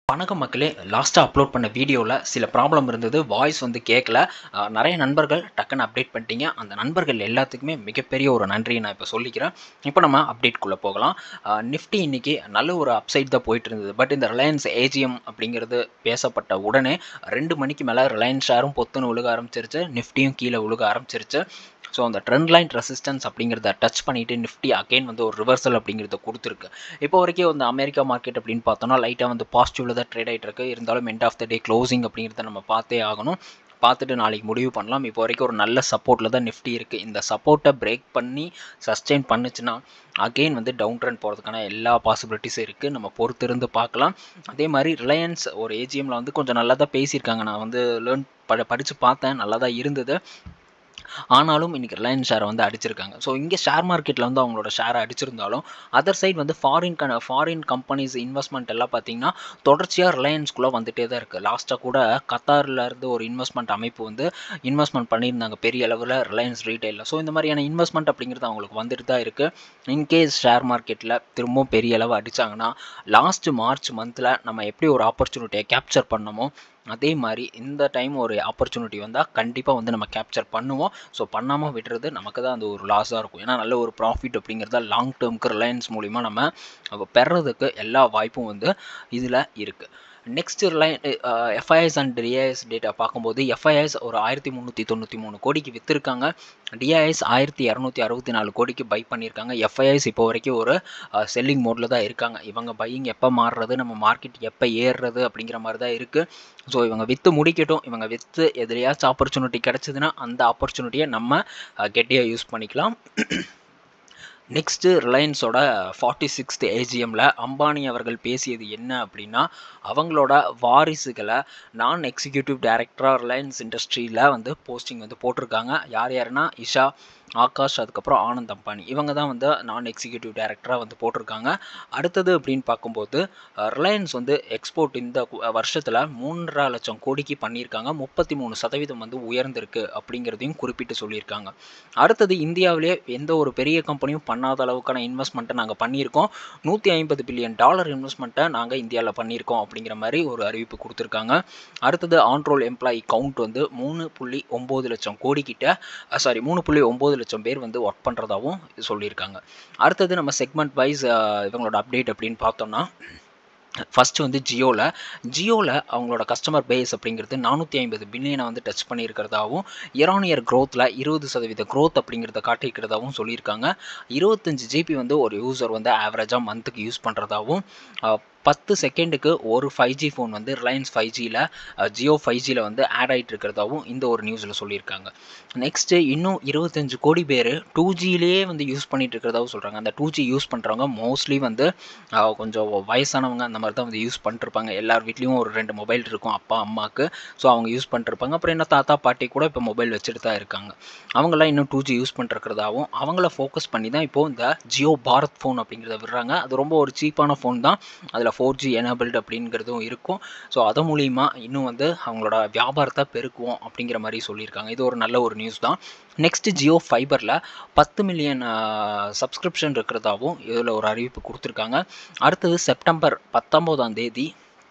வணக்கம் மக்களே லாஸ்ட்டாக அப்லோட் பண்ண வீடியோவில் சில ப்ராப்ளம் இருந்தது வாய்ஸ் வந்து கேட்கல அஹ், நிறைய நண்பர்கள் டக்குன்னு அப்டேட் பண்ணிட்டீங்க அந்த நண்பர்கள் எல்லாத்துக்குமே மிகப்பெரிய ஒரு நன்றியை நான் இப்போ சொல்லிக்கிறேன் இப்போ நம்ம அப்டேட்குள்ளே போகலாம் நிஃப்டி இன்னைக்கு நல்ல ஒரு அப்சைட் தான் போயிட்டு இருந்தது பட் இந்த ரிலையன்ஸ் ஏஜிஎம் அப்படிங்கிறது பேசப்பட்ட உடனே ரெண்டு மணிக்கு மேலே ரிலையன்ஸ் ஷேரும் பொத்துன்னு விழுக ஆரம்பிச்சிருச்சு நிஃப்டியும் கீழே விழுக ஆரம்பிச்சிருச்சு ஸோ அந்த ட்ரெண்ட் லைன் ரெசிஸ்டன்ஸ் அப்படிங்கிறத டச் பண்ணிவிட்டு நிஃப்டி அகைன் வந்து ஒரு ரிவர்சல் அப்படிங்கிறத கொடுத்துருக்கு இப்போ வரைக்கும் இந்த அமெரிக்கா மார்க்கெட் அப்படின்னு பார்த்தோம்னா லைட்டாக வந்து பாசிட்டிவில் தான் ட்ரேட் ஆகிட்டு இருக்கு இருந்தாலும் end of the day closing அப்படிங்கிறத நம்ம பார்த்தே ஆகணும் பார்த்துட்டு நாளைக்கு முடிவு பண்ணலாம் இப்போ வரைக்கும் ஒரு நல்ல சப்போர்ட்டில் தான் நிஃப்டி இருக்குது இந்த சப்போர்ட்டை பிரேக் பண்ணி சஸ்டெயின் பண்ணுச்சுன்னா அகெயின் வந்து டவுன் ட்ரெண்ட் போகிறதுக்கான எல்லா பாசிபிலிட்டிஸும் இருக்குது நம்ம பொறுத்திருந்து பார்க்கலாம் அதே மாதிரி ரிலையன்ஸ் ஒரு ஏஜிஎம்மில் வந்து கொஞ்சம் நல்லா தான் பேசியிருக்காங்க நான் வந்து லேர்ன் ப படித்து பார்த்தேன் நல்லா தான் இருந்தது ஆனாலும் இன்றைக்கி ரிலையன்ஸ் ஷேரை வந்து அடிச்சிருக்காங்க ஸோ இங்கே ஷேர் மார்க்கெட்டில் வந்து அவங்களோட ஷேரை அடிச்சிருந்தாலும் அதர் சைட் வந்து ஃபாரின் க ஃபாரின் கம்பெனிஸ் இன்வெஸ்ட்மெண்ட் எல்லாம் பார்த்தீங்கன்னா தொடர்ச்சியாக ரிலையன்ஸ்குள்ளே வந்துட்டே தான் இருக்குது லாஸ்ட்டாக கூட கத்தாரில் இருந்து ஒரு இன்வெஸ்ட்மெண்ட் அமைப்பு வந்து இன்வெஸ்ட்மெண்ட் பண்ணியிருந்தாங்க பெரிய அளவில் ரிலையன்ஸ் ரீட்டைலில் ஸோ இந்த மாதிரியான இன்வெஸ்ட்மெண்ட் அப்படிங்கிறது அவங்களுக்கு வந்துட்டு தான் இருக்குது இன்கேஸ் ஷேர் மார்க்கெட்டில் திரும்பவும் பெரிய அளவு அடித்தாங்கன்னா லாஸ்ட் மார்ச் மந்தில் நம்ம எப்படி ஒரு ஆப்பர்ச்சுனிட்டியை கேப்சர் பண்ணமோ அதே மாதிரி இந்த டைம் ஒரு ஆப்பர்ச்சுனிட்டி வந்தால் கண்டிப்பாக வந்து நம்ம கேப்சர் பண்ணுவோம் ஸோ பண்ணாமல் விடுறது நமக்கு தான் அது ஒரு லாஸாக இருக்கும் ஏன்னா நல்ல ஒரு ப்ராஃபிட் அப்படிங்கிறத லாங் டேர்முக்கு ரிலையன்ஸ் மூலிமா நம்ம அப்ப பெறதுக்கு எல்லா வாய்ப்பும் வந்து இதில் இருக்குது next Reliance FIS and DIS data பார்க்கும்போது எஃப்ஐஎஸ் ஒரு ஆயிரத்தி முந்நூற்றி தொண்ணூற்றி மூணு கோடிக்கு விற்றுருக்காங்க டிஐஎஸ் ஆயிரத்தி இரநூத்தி அறுபத்தி நாலு கோடிக்கு பை பண்ணியிருக்காங்க எஃப்ஐஎஸ் இப்போ வரைக்கும் ஒரு செல்லிங் மோடில் தான் இருக்காங்க இவங்க பையிங் எப்போ மாறுறது நம்ம மார்க்கெட் எப்போ ஏறுறது அப்படிங்கிற மாதிரி தான் இருக்குது ஸோ இவங்க விற்று முடிக்கட்டும் இவங்க விற்று எதுலையாச்சும் ஆப்பர்ச்சுனிட்டி கிடச்சிதுன்னா அந்த ஆப்பர்ச்சுனிட்டியை நம்ம கெட்டியாக யூஸ் பண்ணிக்கலாம் நெக்ஸ்ட்டு ரிலையன்ஸோட ஃபார்ட்டி சிக்ஸ்த் ஏஜிஎம்மில் அம்பானி அவர்கள் பேசியது என்ன அப்படின்னா அவங்களோட வாரிசுகளை நான் எக்ஸிக்யூட்டிவ் டைரக்டராக ரிலையன்ஸ் இண்டஸ்ட்ரியில் வந்து போஸ்டிங் வந்து போட்டிருக்காங்க யார் யாருன்னா இஷா ஆகாஷ் அதுக்கப்புறம் ஆனந்த் அம்பானி இவங்க தான் வந்து நான் எக்ஸிக்யூட்டிவ் டைரக்டராக வந்து போட்டிருக்காங்க அடுத்தது அப்படின்னு பார்க்கும்போது ரிலையன்ஸ் வந்து எக்ஸ்போர்ட் இந்த வருஷத்தில் மூன்றரை லட்சம் கோடிக்கு பண்ணியிருக்காங்க முப்பத்தி மூணு சதவீதம் வந்து உயர்ந்திருக்கு அப்படிங்கிறதையும் குறிப்பிட்டு சொல்லியிருக்காங்க அடுத்தது இந்தியாவிலே எந்த ஒரு பெரிய கம்பெனியும் பண்ணாத அளவுக்கான இன்வெஸ்ட்மெண்ட்டை நாங்கள் பண்ணியிருக்கோம் நூற்றி ஐம்பது பில்லியன் டாலர் இன்வெஸ்ட்மெண்ட்டை நாங்கள் இந்தியாவில் பண்ணியிருக்கோம் அப்படிங்கிற மாதிரி ஒரு அறிவிப்பு கொடுத்துருக்காங்க அடுத்தது ஆன்ரோல் எம்ப்ளாயி கவுண்ட் வந்து மூணு புள்ளி ஒம்பது லட்சம் கோடிக்கிட்ட சாரி மூணு புள்ளி ஒம்பது லட்சம் பேர் வந்து ஒர்க் பண்ணுறதாகவும் சொல்லியிருக்காங்க அடுத்தது நம்ம செக்மெண்ட் வைஸ் இவங்களோட அப்டேட் அப்படின்னு பார்த்தோம்னா ஃபஸ்ட்டு வந்து ஜியோவில் ஜியோவில் அவங்களோட கஸ்டமர் பேஸ் அப்படிங்கிறது நானூற்றி ஐம்பது பில்லியனை வந்து டச் பண்ணியிருக்கிறதாவும் இயர் ஆன் இயர் க்ரோத்தில் இருபது சதவீத க்ரோத் அப்படிங்கிறத காட்டியிருக்கிறதாவும் சொல்லியிருக்காங்க இருபத்தஞ்சு ஜிபி வந்து ஒரு யூசர் வந்து ஆவரேஜாக மந்த்துக்கு யூஸ் பண்ணுறதாவும் பத்து செகண்டுக்கு ஒரு ஃபைவ் ஜி ஃபோன் வந்து ரிலையன்ஸ் ஃபைவ் ஜியில் ஜியோ ஃபைவ் ஜியில் வந்து ஆட் ஆகிட்டு இருக்கிறதாவும் இந்த ஒரு நியூஸில் சொல்லியிருக்காங்க நெக்ஸ்ட்டு இன்னும் இருபத்தஞ்சு கோடி பேர் டூ ஜிலேயே வந்து யூஸ் பண்ணிட்டு இருக்கிறதாவும் சொல்கிறாங்க அந்த டூ ஜி யூஸ் பண்ணுறவங்க மோஸ்ட்லி வந்து அஹ், கொஞ்சம் வயசானவங்க அந்த மாதிரி தான் வந்து யூஸ் பண்ணிருப்பாங்க எல்லார் வீட்லேயும் ஒரு ரெண்டு மொபைல் இருக்கும் அப்பா அம்மாவுக்கு ஸோ அவங்க யூஸ் பண்ணிருப்பாங்க அப்புறம் என்ன தாத்தா பாட்டி கூட இப்போ மொபைல் வச்சுட்டு தான் இருக்காங்க அவங்களாம் இன்னும் டூ ஜி யூஸ் பண்ணிருக்கிறதாவும் அவங்கள ஃபோக்கஸ் பண்ணி தான் இப்போது இந்த ஜியோ பாரத் ஃபோன் அப்படிங்கிறத விடுறாங்க அது ரொம்ப ஒரு சீப்பான ஃபோன் தான் அதில் ஃபோர் ஜி எனபிள்டு அப்படிங்கிறதும் இருக்கும் ஸோ அது மூலிமா இன்னும் வந்து அவங்களோட வியாபாரத்தை பெருக்குவோம் அப்படிங்கிற மாதிரி சொல்லியிருக்காங்க இது ஒரு நல்ல ஒரு நியூஸ் தான் நெக்ஸ்ட் ஜியோ ஃபைபரில் பத்து மில்லியன் சப்ஸ்கிரிப்ஷன் இருக்கிறதாவும் இதில் ஒரு அறிவிப்பு கொடுத்துருக்காங்க அடுத்தது செப்டம்பர் பத்தொம்போதாம் தேதி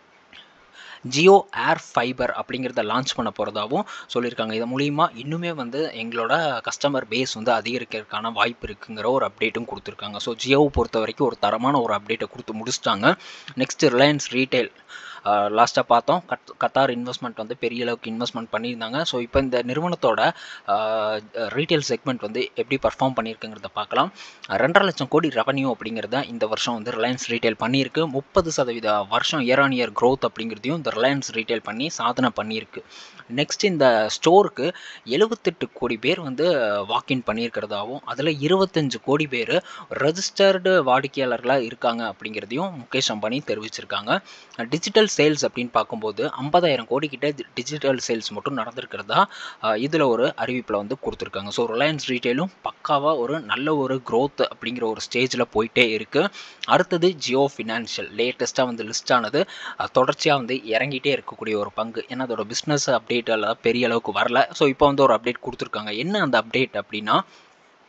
ஜியோ ஏர் ஃபைபர் அப்படிங்கிறத லான்ச் பண்ண போகிறதாவும் சொல்லியிருக்காங்க இது மூலிமா இன்னுமே வந்து எங்களோட கஸ்டமர் பேஸ் வந்து அதிகரிக்கிறதுக்கான வாய்ப்பு இருக்குங்கிற ஒரு அப்டேட்டும் கொடுத்துருக்காங்க ஸோ ஜியோவை பொறுத்த வரைக்கும் ஒரு தரமான ஒரு அப்டேட்டை கொடுத்து முடிச்சிட்டாங்க நெக்ஸ்ட் ரிலையன்ஸ் ரீட்டைல் லாஸ்ட்டாக பார்த்தோம் கத் கத்தார் இன்வெஸ்ட்மெண்ட் வந்து பெரிய அளவுக்கு இன்வெஸ்ட்மெண்ட் பண்ணியிருந்தாங்க ஸோ இப்போ இந்த நிறுவனத்தோட ரீட்டைல் செக்மெண்ட் வந்து எப்படி பர்ஃபார்ம் பண்ணியிருக்குங்கிறத பார்க்கலாம் ரெண்டரை லட்சம் கோடி ரெவன்யூ அப்படிங்கிறத இந்த வருஷம் வந்து ரிலையன்ஸ் ரீட்டைல் பண்ணியிருக்கு முப்பது சதவீத வருஷம் இயர் ஆன் இயர் க்ரோத் அப்படிங்கிறதையும் இந்த ரிலையன்ஸ் ரீட்டைல் பண்ணி சாதனை பண்ணியிருக்கு நெக்ஸ்ட் இந்த ஸ்டோருக்கு எழுபத்தெட்டு கோடி பேர் வந்து வாக்இன் பண்ணியிருக்கிறதாவும் அதில் இருபத்தஞ்சு கோடி பேர் ரெஜிஸ்டர்டு வாடிக்கையாளர்களாக இருக்காங்க அப்படிங்கிறதையும் முகேஷ் அம்பானி தெரிவிச்சிருக்காங்க டிஜிட்டல் சேல்ஸ் அப்படின்னு பார்க்கும்போது ஐம்பதாயிரம் கோடி கிட்ட டிஜிட்டல் சேல்ஸ் மட்டும் நடந்திருக்கிறதா இதில் ஒரு அறிவிப்பில் வந்து கொடுத்துருக்காங்க ஸோ ரிலையன்ஸ் ரீட்டைலும் பக்காவாக ஒரு நல்ல ஒரு growth அப்படிங்கிற ஒரு ஸ்டேஜில் போயிட்டே இருக்குது அடுத்தது ஜியோ ஃபினான்ஷியல் லேட்டஸ்ட்டாக வந்து லிஸ்ட் ஆனது அஹ், தொடர்ச்சியாக வந்து இறங்கிட்டே இருக்கக்கூடிய ஒரு பங்கு ஏன்னா அதோட பிஸ்னஸ் அப்டேட் எல்லாம் பெரிய அளவுக்கு வரல ஸோ இப்போ வந்து ஒரு அப்டேட் கொடுத்துருக்காங்க என்ன அந்த அப்டேட் அப்படின்னா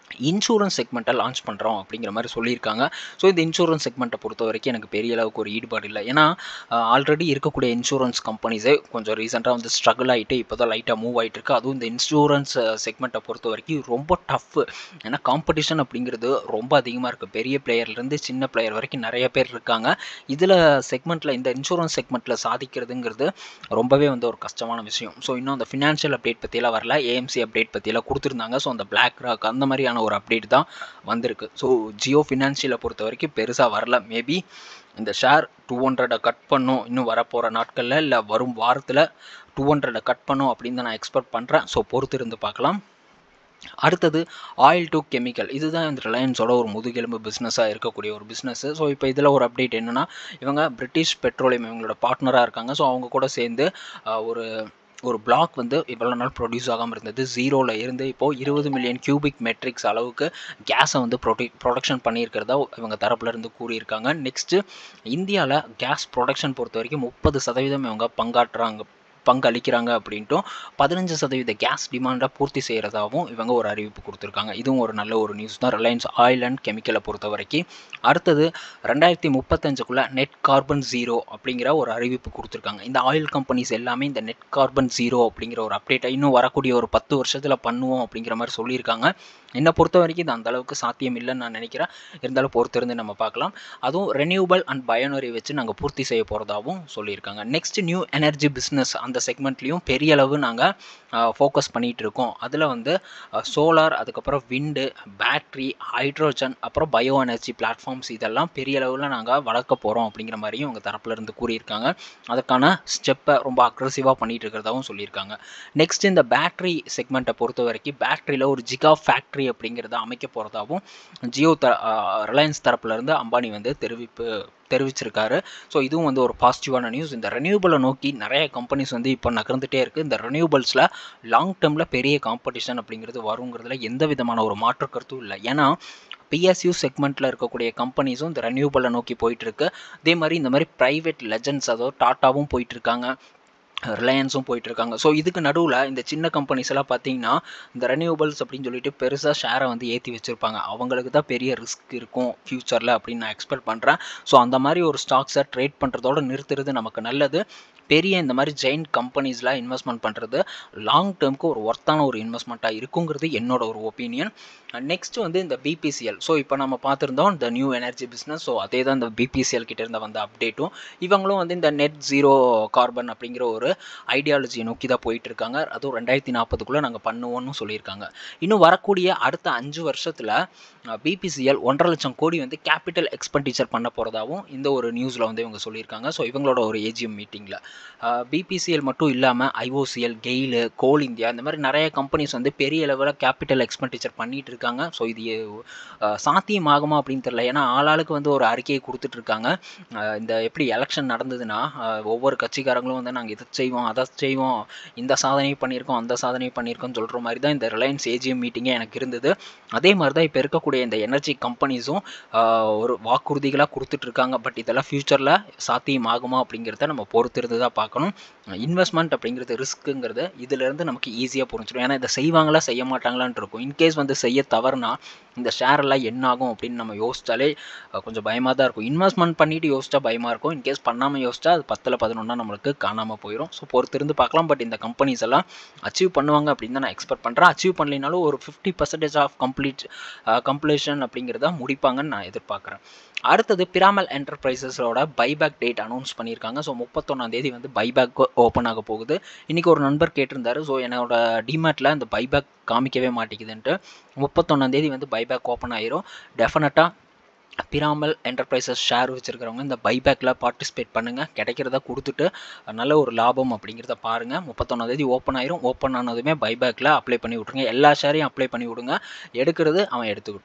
இன்சூரன்ஸ் செக்மெண்ட்டை லான்ச் பண்ணுறோம் அப்படிங்கிற மாதிரி சொல்லியிருக்காங்க ஸோ இந்த இன்சூரன்ஸ் செக்மெண்ட்டை பொறுத்த வரைக்கும் எனக்கு பெரிய அளவுக்கு ஒரு ஈடுபாடு இல்லை ஏன்னா ஆல்ரெடி இருக்கக்கூடிய இன்சூரன்ஸ் கம்பெனிஸே கொஞ்சம் ரீசெண்டாக வந்து ஸ்ட்ரகிள் ஆகிட்டு இப்போ தான் லைட்டாக மூவ் ஆகிட்டு இருக்கு அதுவும் இந்த இன்சூரன்ஸ் செக்மெண்ட்டை பொறுத்த வரைக்கும் ரொம்ப டஃப்பு ஏன்னா காம்படிஷன் அப்படிங்கிறது ரொம்ப அதிகமாக இருக்குது பெரிய பிளேயர்லேருந்து சின்ன பிளேயர் வரைக்கும் நிறைய பேர் இருக்காங்க இதில் செக்மெண்ட்டில் இந்த இன்சூரன்ஸ் செக்மெண்ட்டில் சாதிக்கிறதுங்கிறது ரொம்பவே வந்து ஒரு கஷ்டமான விஷயம் ஸோ இன்னும் அந்த ஃபினான்ஷியல் அப்டேட் பற்றியெல்லாம் வரல ஏஎம்சி அப்டேட் பற்றியெல்லாம் கொடுத்துருந்தாங்க ஸோ அந்த பிளாக் ராக் அந்த மாதிரியான ஒரு அப்டேட் தான் வந்திருக்கு ஸோ ஜியோ ஃபினான்ஷியலை பொறுத்த வரைக்கும் பெருசாக வரல மேபி இந்த ஷேர் டூ ஹண்ட்ரடை கட் பண்ணும் இன்னும் வரப்போகிற நாட்களில் இல்லை வரும் வாரத்தில் டூ ஹண்ட்ரடை கட் பண்ணும் அப்படின்னு தான் நான் எக்ஸ்பெக்ட் பண்ணுறேன் ஸோ பொறுத்து இருந்து பார்க்கலாம் அடுத்தது ஆயில் டு கெமிக்கல் இதுதான் இந்த ரிலையன்ஸோட ஒரு முதுகெலும்பு பிஸ்னஸாக இருக்கக்கூடிய ஒரு பிஸ்னஸ் ஸோ இப்போ இதில் ஒரு அப்டேட் என்னென்னா இவங்க பிரிட்டிஷ் பெட்ரோலியம் இவங்களோட பார்ட்னராக இருக்காங்க ஸோ அவங்க கூட சேர்ந்து ஒரு ஒரு பிளாக் வந்து இவ்வளோ நாள் ப்ரொடியூஸ் ஆகாமல் இருந்தது ஜீரோவில் இருந்து இப்போது இருபது மில்லியன் கியூபிக் மெட்ரிக்ஸ் அளவுக்கு கேஸை வந்து ப்ரொடி ப்ரொடக்ஷன் பண்ணியிருக்கிறதா இவங்க தரப்புலேருந்து கூறியிருக்காங்க நெக்ஸ்ட்டு இந்தியாவில் கேஸ் ப்ரொடக்ஷன் பொறுத்த வரைக்கும் முப்பது சதவீதம் இவங்க பங்காற்றுறாங்க பங்களிக்கிறாங்க அப்படின்ட்டும் பதினஞ்சு சதவீத கேஸ் டிமாண்டை பூர்த்தி செய்கிறதாகவும் இவங்க ஒரு அறிவிப்பு கொடுத்துருக்காங்க இதுவும் ஒரு நல்ல ஒரு நியூஸ் தான் ரிலையன்ஸ் ஆயில் அண்ட் கெமிக்கலை பொறுத்த வரைக்கும் அடுத்தது ரெண்டாயிரத்தி முப்பத்தஞ்சுக்குள்ளே நெட் கார்பன் ஜீரோ அப்படிங்கிற ஒரு அறிவிப்பு கொடுத்துருக்காங்க இந்த ஆயில் கம்பெனிஸ் எல்லாமே இந்த நெட் கார்பன் ஜீரோ அப்படிங்கிற ஒரு அப்டேட்டை இன்னும் வரக்கூடிய ஒரு பத்து வருஷத்தில் பண்ணுவோம் அப்படிங்கிற மாதிரி சொல்லியிருக்காங்க என்னை பொறுத்த வரைக்கும் இது அந்த அளவுக்கு சாத்தியம் இல்லைன்னு நான் நினைக்கிறேன் இருந்தாலும் பொறுத்திருந்து நம்ம பார்க்கலாம் அதுவும் ரெனியூபிள் அண்ட் பயோனரி வச்சு நாங்கள் பூர்த்தி செய்ய போகிறதாகவும் சொல்லியிருக்காங்க நெக்ஸ்ட் நியூ எனர்ஜி பிஸ்னஸ் அந்த செக்மெண்ட்லேயும் பெரிய அளவு நாங்கள் ஃபோக்கஸ் பண்ணிகிட்டு இருக்கோம் அதில் வந்து சோலார் அதுக்கப்புறம் விண்டு பேட்ரி ஹைட்ரோஜன் அப்புறம் பயோ எனர்ஜி பிளாட்ஃபார்ம்ஸ் இதெல்லாம் பெரிய அளவில் நாங்கள் வளர்க்க போகிறோம் அப்படிங்கிற மாதிரியும் உங்கள் தரப்புலேருந்து கூறியிருக்காங்க அதுக்கான ஸ்டெப்பை ரொம்ப அக்ரஸிவாக பண்ணிகிட்டு இருக்கிறதாகவும் சொல்லியிருக்காங்க நெக்ஸ்ட் இந்த பேட்ரி செக்மெண்ட்டை பொறுத்த வரைக்கும் பேட்ரியில் ஒரு ஜிகா ஃபேக்ட்ரி ஃபேக்ட்ரி அப்படிங்கிறத அமைக்க போகிறதாகவும் ஜியோ த ரிலையன்ஸ் தரப்புலேருந்து அம்பானி வந்து தெரிவிப்பு தெரிவிச்சிருக்காரு ஸோ இதுவும் வந்து ஒரு பாசிட்டிவான நியூஸ் இந்த ரெனியூபிளை நோக்கி நிறைய கம்பெனிஸ் வந்து இப்போ நகர்ந்துட்டே இருக்குது இந்த ரெனியூபிள்ஸில் லாங் டேர்மில் பெரிய காம்படிஷன் அப்படிங்கிறது வருங்கிறதுல எந்த விதமான ஒரு மாற்று கருத்தும் இல்லை ஏன்னா பிஎஸ்யூ செக்மெண்ட்டில் இருக்கக்கூடிய கம்பெனிஸும் இந்த ரெனியூபிளை நோக்கி போயிட்டுருக்கு அதே மாதிரி இந்த மாதிரி ப்ரைவேட் லெஜண்ட்ஸ் அதாவது டாட்டாவும் போயிட்டுருக்காங்க ரிலையன்ஸும் போயிட்டுருக்காங்க ஸோ இதுக்கு நடுவில் இந்த சின்ன கம்பெனிஸ் எல்லாம் பார்த்தீங்கன்னா இந்த ரெனியூபிள்ஸ் அப்படின்னு சொல்லிட்டு பெருசாக ஷேரை வந்து ஏற்றி வச்சுருப்பாங்க அவங்களுக்கு தான் பெரிய ரிஸ்க் இருக்கும் ஃப்யூச்சரில் அப்படின்னு நான் எக்ஸ்பெக்ட் பண்ணுறேன் ஸோ அந்த மாதிரி ஒரு ஸ்டாக்ஸை ட்ரேட் பண்ணுறதோட நிறுத்துறது நமக்கு நல்லது பெரிய இந்த மாதிரி ஜெயின்ட் கம்பெனிஸில் இன்வெஸ்ட்மெண்ட் பண்ணுறது லாங் டேர்முக்கு ஒரு ஒர்த்தான ஒரு இன்வெஸ்ட்மெண்ட்டாக இருக்குங்கிறது என்னோட ஒரு ஒப்பீனியன் நெக்ஸ்ட் வந்து இந்த பிபிசிஎல் ஸோ இப்போ நம்ம பார்த்துருந்தோம் இந்த நியூ எனர்ஜி பிஸ்னஸ் ஸோ அதே தான் இந்த பிபிசிஎல் கிட்ட இருந்த வந்த அப்டேட்டும் இவங்களும் வந்து இந்த நெட் ஜீரோ கார்பன் அப்படிங்கிற ஒரு ஐடியாலஜியை நோக்கி தான் போயிட்டு இருக்காங்க அதுவும் ரெண்டாயிரத்தி நாற்பதுக்குள்ளே நாங்கள் பண்ணுவோம்னு சொல்லியிருக்காங்க இன்னும் வரக்கூடிய அடுத்த அஞ்சு வருஷத்தில் பிபிசிஎல் ஒன்றரை லட்சம் கோடி வந்து கேபிட்டல் எக்ஸ்பெண்டிச்சர் பண்ண போகிறதாவும் இந்த ஒரு நியூஸில் வந்து இவங்க சொல்லியிருக்காங்க ஸோ இவங்களோட ஒரு ஏஜிஎம் மீட்டிங்கில் பிபிசிஎல் மட்டும் இல்லாமல் ஐஓசிஎல் கெயிலு கோல் இந்தியா இந்த மாதிரி நிறைய கம்பெனிஸ் வந்து பெரிய லெவலில் கேபிட்டல் எக்ஸ்பெண்டிச்சர் பண்ணிட்டு இருக்காங்க ஸோ இது சாத்தியமாகுமா அப்படின்னு தெரியல ஏன்னா ஆளாளுக்கு வந்து ஒரு அறிக்கையை கொடுத்துட்டு இருக்காங்க இந்த எப்படி எலெக்ஷன் நடந்ததுன்னா ஒவ்வொரு கட்சிக்காரங்களும் வந்து நாங்கள் இதை செய்வோம் அதை செய்வோம் இந்த சாதனை பண்ணியிருக்கோம் அந்த சாதனை பண்ணியிருக்கோம்னு சொல்கிற மாதிரி தான் இந்த ரிலையன்ஸ் ஏஜிஎம் மீட்டிங்கே எனக்கு இருந்தது அதே மாதிரி தான் இப்போ இருக்கக்கூடிய இந்த எனர்ஜி கம்பெனிஸும் ஒரு வாக்குறுதிகளாக கொடுத்துட்ருக்காங்க பட் இதெல்லாம் ஃப்யூச்சரில் சாத்தியமாகுமா அப்படிங்கிறத நம்ம பொறுத்திருந்து தான் பார்க்கணும் இன்வெஸ்ட்மெண்ட் அப்படிங்கிறது ரிஸ்க்குங்கிறது இதிலேருந்து நமக்கு ஈஸியாக புரிஞ்சிடும் ஏன்னா இதை செய்வாங்களா செய்ய மாட்டாங்களான் இருக்கும் இன்கேஸ் வந்து செய்ய தவறுனா இந்த ஷேர் எல்லாம் என்ன ஆகும் அப்படின்னு நம்ம யோசிச்சாலே கொஞ்சம் பயமாக தான் இருக்கும் இன்வெஸ்ட்மெண்ட் பண்ணிட்டு யோசிச்சா பயமாக இருக்கும் இன்கேஸ் பண்ணாமல் யோசிச்சா அது பத்தில் பதினொன்னா நம்மளுக்கு காணாமல் போயிடும் ஸோ பொறுத்திருந்து பார்க்கலாம் பட் இந்த கம்பெனிஸ் எல்லாம் அச்சீவ் பண்ணுவாங்க அப்படின்னு தான் நான் எக்ஸ்பெக்ட் பண்ணுறேன் அச்சீவ் பண்ணலினாலும் ஒரு fifty percentage of complete completion அப்படிங்கிறத முடிப்பாங்கன்னு நான் எதிர்பார்க்குறேன் அடுத்தது பிராமல் என்டர்பிரைசஸோட பைபேக் டேட் அனௌன்ஸ் பண்ணியிருக்காங்க ஸோ முப்பத்தொன்னாந்தேதி வந்து பைபேக் ஓப்பன் ஆக போகுது இன்றைக்கி ஒரு நண்பர் கேட்டிருந்தாரு ஸோ என்னோட டிமேட்டில் இந்த பைபேக் காமிக்கவே மாட்டேங்குதுன்ட்டு முப்பத்தொன்னாந்தேதி வந்து பைபேக் ஓப்பன் ஆயிரும் டெஃபினட்டாக பிராமல் என்டர்பிரைசஸ் ஷேர் வச்சுருக்கிறவங்க இந்த பைபேக்கில் பார்ட்டிசிபேட் பண்ணுங்கள் கிடைக்கிறத கொடுத்துட்டு நல்ல ஒரு லாபம் அப்படிங்கிறத பாருங்கள் முப்பத்தொன்னாந்தேதி ஓப்பன் ஆயிரும் ஓப்பன் ஆனதுமே பைபேக்கில் அப்ளை பண்ணி விட்ருங்க எல்லா ஷேரையும் அப்ளை பண்ணி விடுங்க எடுக்கிறது அவன் எடுத்துக்கிட்டோம்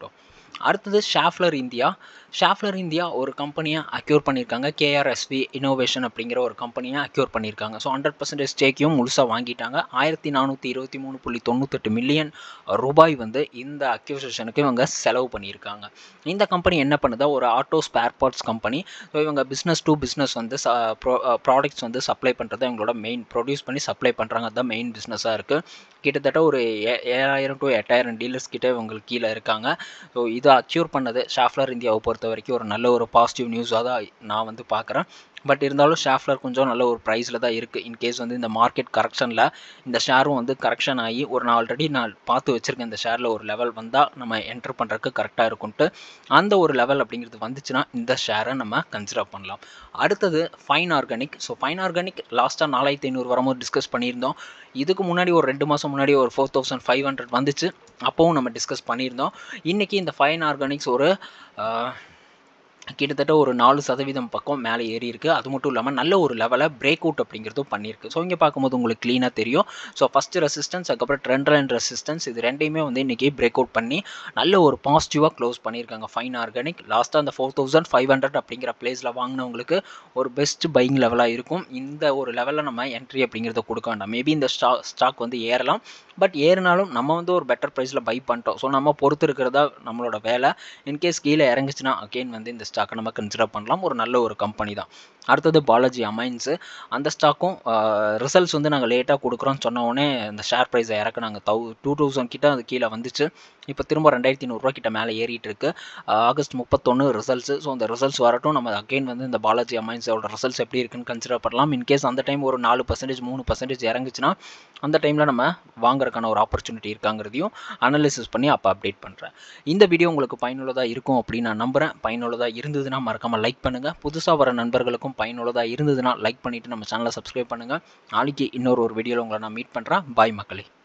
அடுத்தது ஷாஃப்லர் இந்தியா ஷாஃப்லர் இந்தியா ஒரு கம்பெனியை அக்யூர் பண்ணியிருக்காங்க கேஆர்எஸ்வி இன்னோவேஷன் அப்படிங்கிற ஒரு கம்பெனியை அக்யூர் பண்ணியிருக்காங்க ஸோ ஹண்ட்ரட் பர்சன்டேஜ் ஸ்டேக்கையும் முழுசாக வாங்கிட்டாங்க ஆயிரத்தி நானூற்றி இருபத்தி மூணு புள்ளி தொண்ணூத்தெட்டு மில்லியன் ரூபாய் வந்து இந்த அக்யூசேஷனுக்கு இவங்க செலவு பண்ணியிருக்காங்க இந்த கம்பெனி என்ன பண்ணுதா ஒரு auto spare parts company so இவங்க பிஸ்னஸ் டு பிஸ்னஸ் வந்து ப்ராடக்ட்ஸ் வந்து சப்ளை பண்ணுறது இவங்களோட மெயின் ப்ரொடியூஸ் பண்ணி சப்ளை பண்ணுறாங்க அதுதான் மெயின் பிஸ்னஸாக இருக்குது கிட்டத்தட்ட ஒரு ஏ- ஏழாயிரம் டு எட்டாயிரம் டீலர்ஸ் கிட்ட இவங்களுக்கு கீழே இருக்காங்க ஸோ இதை அக்யூர் பண்ணது ஷாஃப்லர் இந்தியாவை பொறுத்த வரைக்கும் ஒரு நல்ல ஒரு பாசிட்டிவ் நியூஸாக தான் நான் வந்து பார்க்குறேன் பட் இருந்தாலும் ஷாஃப்லர் கொஞ்சம் நல்ல ஒரு ப்ரைஸில் தான் இருக்குது இன்கேஸ் வந்து இந்த மார்க்கெட் கரெக்ஷனில் இந்த ஷேரும் வந்து கரெக்ஷன் ஆகி ஒரு நான் ஆல்ரெடி நான் பார்த்து வச்சுருக்கேன் இந்த ஷேரில் ஒரு லெவல் வந்தால் நம்ம என்டர் பண்ணுறதுக்கு கரெக்டாக இருக்கும்ட்டு அந்த ஒரு லெவல் அப்படிங்கிறது வந்துச்சுன்னா இந்த ஷேரை நம்ம கன்சிடர் பண்ணலாம் அடுத்தது Fine Organic so Fine Organic லாஸ்ட்டாக நாலாயிரத்தி ஐநூறு வரும்போது டிஸ்கஸ் பண்ணியிருந்தோம் இதுக்கு முன்னாடி ஒரு ரெண்டு மாதம் முன்னாடி ஒரு ஃபோர் தௌசண்ட் ஃபைவ் ஹண்ட்ரட் வந்துச்சு அப்போவும் நம்ம டிஸ்கஸ் பண்ணியிருந்தோம் இன்றைக்கி இந்த ஃபைன் ஆர்கானிக்ஸ் ஒரு ஆஹ், கிட்டத்தட்ட ஒரு நாலு சதவீதம் பக்கம் மேலே ஏறி இருக்குது அது மட்டும் இல்லாமல் நல்ல ஒரு லெவலில் பிரேக் அவுட் அப்படிங்கிறதும் பண்ணியிருக்கு ஸோ இங்கே பார்க்கும்போது உங்களுக்கு க்ளீனாக தெரியும் ஸோ ஃபஸ்ட்டு ரெசிஸ்டன்ஸ் அதுக்கப்புறம் ட்ரெண்ட் லைன் ரெசிஸ்டன்ஸ் இது ரெண்டையுமே வந்து இன்றைக்கி பிரேக் அவுட் பண்ணி நல்ல ஒரு பாசிட்டிவாக க்ளோஸ் பண்ணியிருக்காங்க ஃபைன் ஆர்கானிக் லாஸ்ட்டாக அந்த ஃபோர் தௌசண்ட் ஃபைவ் ஹண்ட்ரட் அப்படிங்கிற பிளேஸில் வாங்கினவங்களுக்கு ஒரு பெஸ்ட் பையிங் லெவலாக இருக்கும் இந்த ஒரு லெவலில் நம்ம என்ட்ரி அப்படிங்கிறத கொடுக்க வேண்டாம் மேபி இந்த ஸ்டா ஸ்டாக் வந்து ஏறலாம் பட் ஏறினாலும் நம்ம வந்து ஒரு பெட்டர் ப்ரைஸில் பை பண்ணிட்டோம் ஸோ நம்ம பொறுத்து இருக்கிறதா நம்மளோட வேலை இன்கேஸ் கீழே இறங்குச்சுன்னா அகெயின் வந்து இந்த ஸ்டாக்கை நம்ம கன்சிடர் பண்ணலாம் ஒரு நல்ல ஒரு கம்பெனி தான் அடுத்தது பாலாஜி அமைன்ஸு அந்த ஸ்டாக்கும் ரிசல்ட்ஸ் வந்து நாங்கள் லேட்டாக கொடுக்குறோம்னு சொன்ன உடனே இந்த ஷேர் ப்ரைஸை இறக்குனாங்க தௌ டூ தௌசண்ட் கிட்ட அது கீழே வந்துச்சு இப்போ திரும்ப ரெண்டாயிரத்தி நூறுரூவா கிட்ட மேலே ஏறிட்டு இருக்கு ஆஹ் ஆகஸ்ட் முப்பத்தொன்று ரிசல்ட்ஸ் ஸோ அந்த ரிசல்ட்ஸ் வரட்டும் நம்ம அகைன் வந்து இந்த பாலாஜி அமைன்ஸோட ரிசல்ட்ஸ் எப்படி இருக்குன்னு கன்சிடர் பண்ணலாம் இன்கேஸ் அந்த டைம் ஒரு நாலு பர்சன்டேஜ் மூணு பர்சன்டேஜ் இறங்குச்சுன்னா அந்த டைமில் நம்ம வாங்குறதுக்கான ஒரு ஆப்பர்ச்சுனிட்டி இருக்காங்கிறதையும் அனலிசிஸ் பண்ணி அப்போ அப்டேட் பண்ணுறேன் இந்த வீடியோ உங்களுக்கு பயனுள்ளதாக இருக்கும் அப்படின்னு நான் நம்புகிறேன் பயனுள்ளதாக இருந்ததுன்னா மறக்காமல் லைக் பண்ணுங்கள் புதுசாக வர நண்பர்களுக்கும் பயனுள்ளதாக இருந்ததுன்னா லைக் பண்ணிவிட்டு நம்ம சேனலை சப்ஸ்கிரைப் பண்ணுங்கள் நாளைக்கு இன்னொரு ஒரு வீடியோவில் உங்களை நான் மீட் பண்ணுறேன் பாய் மக்களே